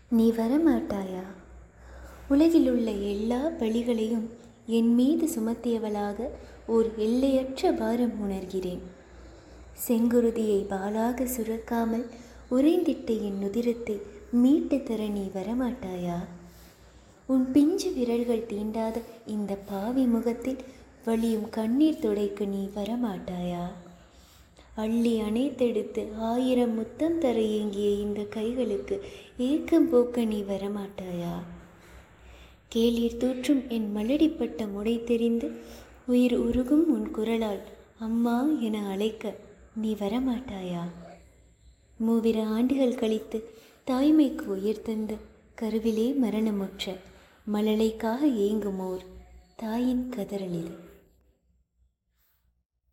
நீ வரமாட்டாயா உலகிலுள்ள எல்லா பழிகளையும் என் மீது சுமத்தியவளாக ஓர் எல்லையற்ற பாரம் உணர்கிறேன் செங்குருதியை பாலாக சுரக்காமல் உறைந்திட்ட என் உதிரத்தை மீட்டு தர நீ வரமாட்டாயா உன் பிஞ்சு விரல்கள் தீண்டாத இந்த பாவி முகத்தில் வழியும் கண்ணீர் துடைக்க நீ வரமாட்டாயா அள்ளி அணைத்தெடுத்து ஆயிரம் முத்தம் தர ஏங்கிய இந்த கைகளுக்கு ஏக்கம் போக்க நீ வரமாட்டாயா கேளீர் தூற்றும் என் மலடிப்பட்ட முடை தெரிந்து உயிர் உருகும் உன் குரலால் அம்மா என அழைக்க நீ வரமாட்டாயா மூவிர ஆண்டுகள் கழித்து தாய்மைக்கு உயிர் தந்து கருவிலே மரணமுற்ற மழலைக்காக ஏங்குமோர் தாயின் கதறல் இது